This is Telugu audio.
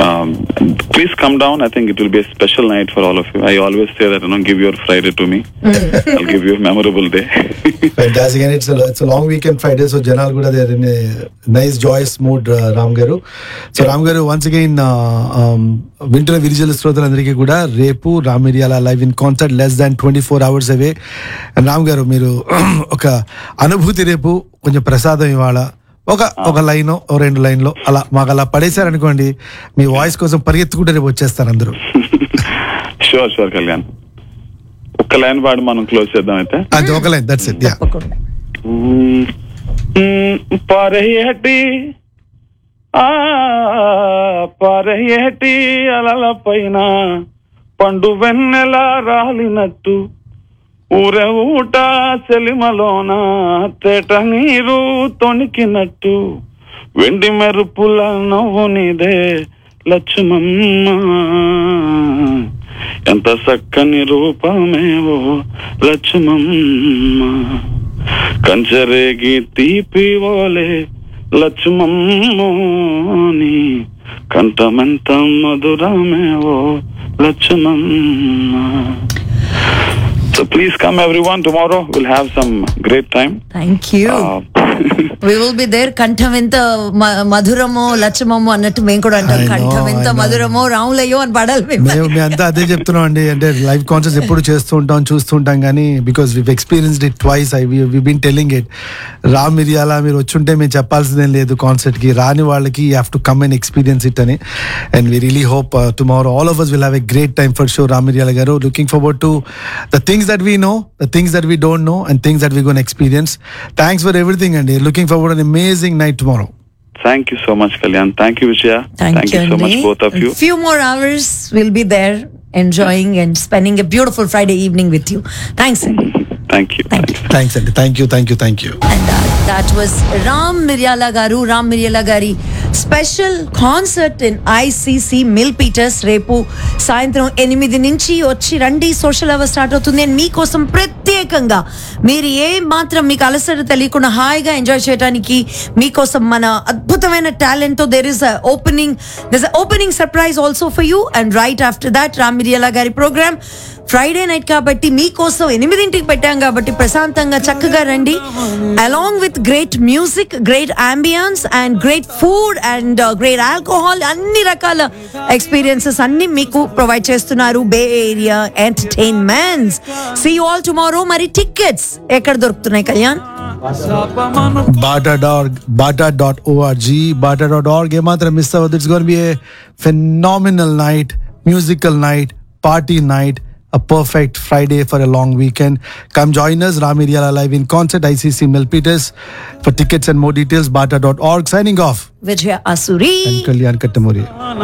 Um, please come down. I think it will be a special night for all of you. I always say that, you know, give your Friday to me. I'll give you a memorable day. Fantastic and it's it's long weekend Friday so జనాలు కూడా there in nice joyous mood Ram garu so Ram గారు వన్స్ అగైన్ వింటున్న విరిజల శ్రోతలందరికీ కూడా రేపు రామిరియాల live in concert less than twenty four hours away and Ram గారు మీరు ఒక అనుభూతి రేపు కొంచెం ప్రసాదం ఇవాళ ఒక ఒక లైన్ రెండు లైన్లో అలా మాకు అలా పడేశారనుకోండి మీ వాయిస్ కోసం పరిగెత్తుకుంటే రేపు వచ్చేస్తారు అందరూ షూర్ షూర్ కళ్యాణ్ ఒక్క లైన్ పాడు మనం క్లోజ్ చేద్దాం అయితే అది ఒక లైన్ దట్స్ ఇట్ యా తప్పకుండా పరహేటి ఆ పరహేటి అలల పైన పండు వెన్నెల రాలినట్టు ఊరే ఊట సెలిమలోన తేట నీరు తొణికినట్టు వెండి మెరుపుల నవ్వు నీదే లక్ష్మమ్మ ఎంత చక్కని రూపమేవో లక్ష్మమ్మ కంచరేగి తీపి ఓలే లక్ష్మమ్మోని కంఠమెంత మధురమేవో Lakshmamma So please come everyone tomorrow. We'll have some great time. Thank you Uh, we will be there కంఠం ఎంత మ- మధురమో లక్ష్మమో అన్నట్టు మేము కూడా అంటాం I know, కంఠం ఎంత I know. మధురమో రాములయ్యో అని పడాలి మేము. మేము మేము అంతా అదే చెప్తున్నాం అండి అంటే లైవ్ కాన్సర్ట్స్ ఎప్పుడు చేస్తూ ఉంటాం చూస్తూ ఉంటాం కానీ because we experienced it twice I we been telling it Ram Miryala మీరు వచ్చుంటే మేము చెప్పాల్సిందేం లేదు కాన్సర్ట్ కి రాని వాళ్ళకి you have to come and experience it అని and we really hope tomorrow all of us will have a great time for show Ram Miryala garu looking forward to the things that we know the things that we don't know and things that we gonna experience thanks for everything అండి looking forward on amazing night tomorrow thank you so much, Kalyan. Thank you, Vijaya. Thank, you, so much, Andy. both of you. Few more hours we'll be there enjoying and spending a beautiful Friday evening with you. Thanks, Andy. Thank you. Thank you. Thanks అండి thank you thank you thank you And uh, that was Ram Miryala Garu, Ram Miryala Gari special concert in ICC Milpitas రేపు సాయంత్రం ఎనిమిది నుంచి వచ్చి రండి సోషల్ అవర్ స్టార్ట్ అవుతుంది అండ్ మీకోసం ప్రత్యేకంగా మీరు ఏ మాత్రం మీకు అలసట తెలియకుండా హాయిగా ఎంజాయ్ చేయడానికి మీకోసం మన అద్భుతమైన టాలెంట్ తో there is opening this opening surprise also for you and right after that Ram Miryala gari program Friday night కాబట్టి మీకోసం ఎనిమిదింటికి పెట్టాం కాబట్టి ప్రశాంతంగా చక్కగా రండి along with great music great ambience and great food and great alcohol అన్ని రకాల ఎక్స్పీరియన్సెస్ అన్ని మీకు ప్రొవైడ్ చేస్తున్నారు Bay area entertainments see all tomorrow మరి టికెట్స్ ఎక్కడ దొరుకుతున్నాయి కళ్యాణ్ bata.org, bata.org, bata.org. ఏమాత్రం మిస్ అవ్వద్దు it's gonna be a phenomenal night musical night party night a perfect Friday for a long weekend. Come join us, Ramiriala Live in concert, ICC Milpitas. For tickets and more details, bata.org. Signing off. Vijaya Asuri And Kalyan Kattamuri.